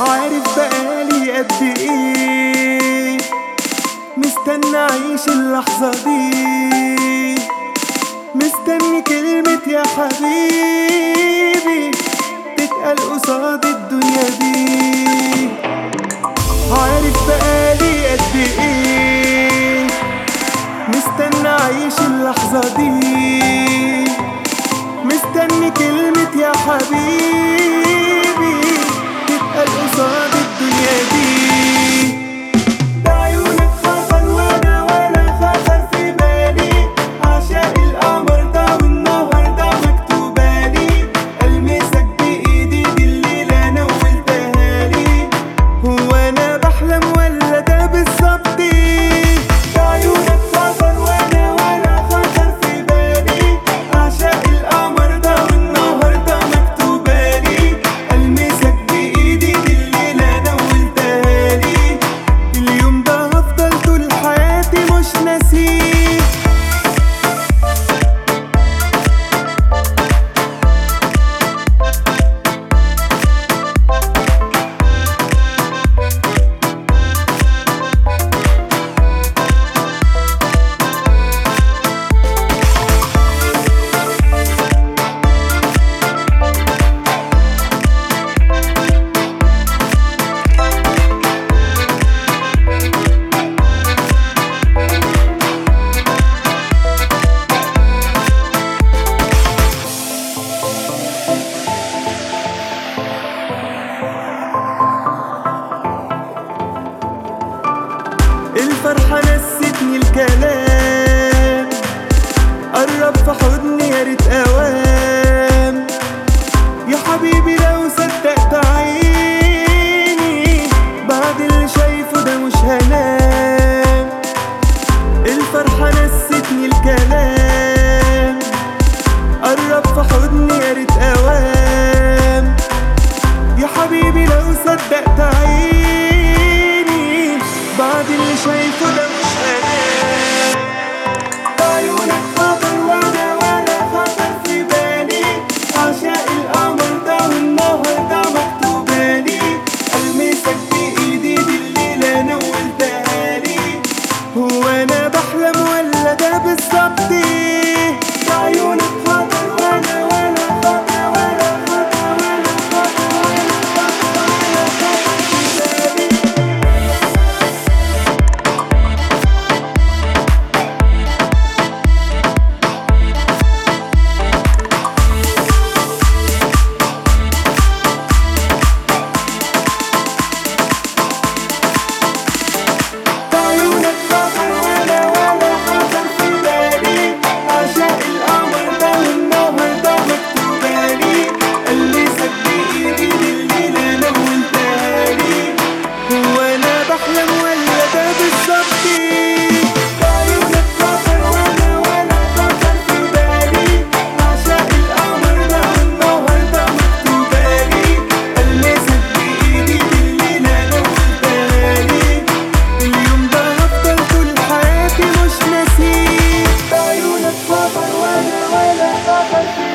عارف بقالي قد ايه مستنى اعيش اللحظة دي مستني كلمة يا حبيبي تتقال قصاد الدنيا دي عارف بقالي قد ايه مستنى اعيش اللحظة دي مستني كلمة يا حبيبي تتقال قصاد الدنيا دي ده عيونك خطر وانا ولا خطر في بالي عشاق القمر ده والنهر ده مكتوبالي المسك بايدي دي الليلة نولتها لي هو انا بحلم ولا ده بالظبط ده عيونك خطر وانا ولا خطر في بالي عشاق القمر ده والنهر ده مكتوبالي المسك بايدي دي الليلة نولتها لي اليوم ده هفضل طول حياتي مش ناسيه الفرحة نستني الكلام قرب في حضني يا ريت اوام يا حبيبي لو صدقت عيني بعد اللي شايفه ده مش هنام الفرحة نستني الكلام قرب في حضني يا ريت اوام يا حبيبي لو صدقت عيني بعد اللي شايفه ده مش هنام عيونك خطر وانا ولا خطر في بالي عشاق القمر ده والنهر ده مكتوبالي المسك بايدي دي الليلة نولتها لي هو انا بحلم ولا ده بالظبط ده عيونك خطر وانا ولا خطر ولا خطر ولا خطر ولا خطر ولا خطر في بالي عيونك خطر ولا ولا خطر في بالي عشاق القمر ده والنهر ده مكتوبالي المسك بايدي لليلة نولتها لي هو انا بحلم ولا ده بالظبط عيونك خطر ولا ولا خطر في بالي عشاق القمر ده والنهر ده مكتوبالي المسك بايدي لليلة نولتها لي اليوم ده هفضل طول حياتي مش ناسيه عيونك خطر وانا ولا خطر في